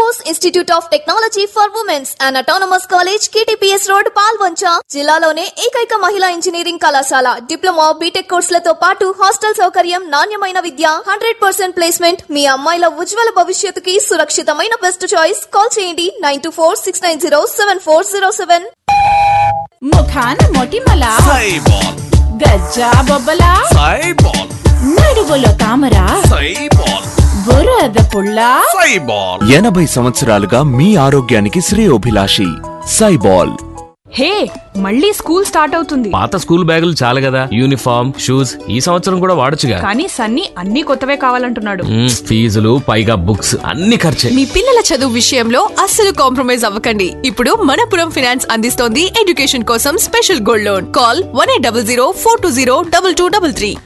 Course institute of technology for womens and autonomous college KTPS road Palvancha జిల్లాలోనే ఏకైక మహిళా engineering కళాశాల డిప్లొమా బీటెక్ కోర్సులతో పాటు హాస్టల్ సౌకర్యం నాణ్యమైన విద్య హండ్రెడ్ పర్సెంట్ ప్లేస్మెంట్ మీ అమ్మాయిల ఉజ్వల భవిష్యత్తుకి సురక్షితమైన బెస్ట్ చాయిస్ కాల్ చేయండి nine two four six nine zero seven four zero seven ముఖాన మొటిమల సైబాల్ గజ్జా బొబ్బల సైబాల్ నడువులో తామర సైబాల్ బురద పుల్ల సైబాల్ ఎనభై సంవత్సరాలుగా మీ ఆరోగ్యానికి శ్రేయోభిలాషి సైబాల్ హే మళ్ళీ స్కూల్ స్టార్ట్ అవుతుంది పాత స్కూల్ బ్యాగులు చాలు కదా యూనిఫామ్ షూస్ ఈ సంవత్సరం కూడా వాడొచ్చుగా కానీ సన్నీ అన్ని కొత్తవే కావాలంటున్నాడు మ్మ్, ఫీజులు పైగా బుక్స్ అన్ని ఖర్చే మీ పిల్లల చదువు విషయంలో అస్సలు కాంప్రమైజ్ అవ్వకండి ఇప్పుడు మనపురం ఫైనాన్స్ అందిస్తోంది ఎడ్యుకేషన్ కోసం special gold loan call one eight double zero four two zero double two double three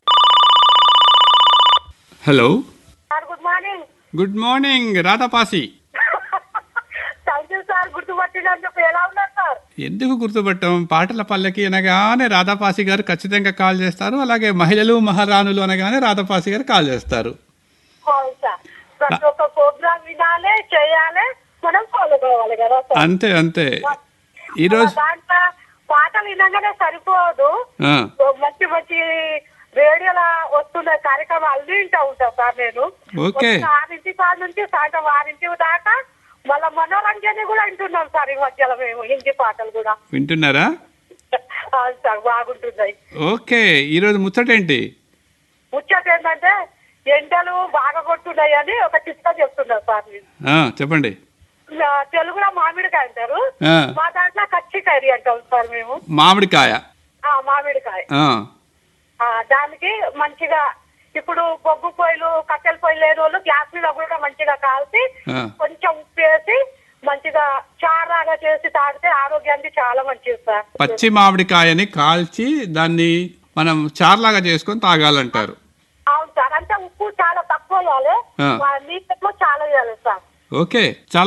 hello sir good morning good morning రాధాపాసి థ్యాంక్ యూ సార్ గుర్తుపట్టినందుకు ఎలా ఉన్నారు సార్ ఎందుకు గుర్తుపట్టాం పాటల పల్లకి అనగానే రాధాపాసి గారు ఖచ్చితంగా కాల్ చేస్తారు అలాగే మహిళలు మహారాణులు అనగానే రాధాపాసి గారు కాల్ చేస్తారు అవును సార్ ప్రతి ఒక్క ప్రోగ్రామ్ వినాలి చేయాలి మనం ఫాలో కావాలి కదా సార్ అంతే అంతే ఈరోజు దాంట్లో పాటలు వినగానే సరిపోదు ఆ, మంచి మంచి రేడియోలో వస్తున్న కార్యక్రమం అల్లి వింటా ఉంటా సార్ నేను ఓకే. పొద్దున్న ఆరింటి కాడ నుంచి సాయంత్రం ఆరింటి దాకా మళ్ళా మనోరంజన కూడా వింటున్నాం సార్ ఈ మధ్యలో మేము హిందీ పాటలు కూడా వింటున్నారా అవును సార్ బాగుంటున్నాయి ఓకే ఈరోజు ముచ్చటేంటి ముచ్చట ఏంటంటే ఎండలు బాగా కొట్టున్నాయి అని ఒక చిత్తా చెప్తున్నారు సార్ నేను. ఆ, చెప్పండి ఆ, తెలుగులో మామిడికాయ అంటారు ఆ. మా దాంట్లో కచ్చికరి అంటాం సార్ మేము మామిడికాయ ఆ మామిడికాయ ఆ, ఆ, దానికి మంచిగా ఇప్పుడు బొగ్గు పొయ్యిలు కట్టెల పొయ్యిలు లేని వాళ్ళు గ్యాస్ మీద కూడా మంచిగా కాల్చి ఆ. కొంచెం ఉప్పు వేసి మంచిగా చారాగా చేసి తాగితే ఆరోగ్యానికి చాలా మంచిది సార్ పచ్చి మామిడికాయని కాల్చి దాన్ని మనం చార్లాగా చేసుకొని తాగాలంటారు అవును సార్ అంటే ఉప్పు చాలా తక్కువ వేయాలి ఆ. నీళ్ళలో చాలా వేయాలి సార్ ఓకే చాలా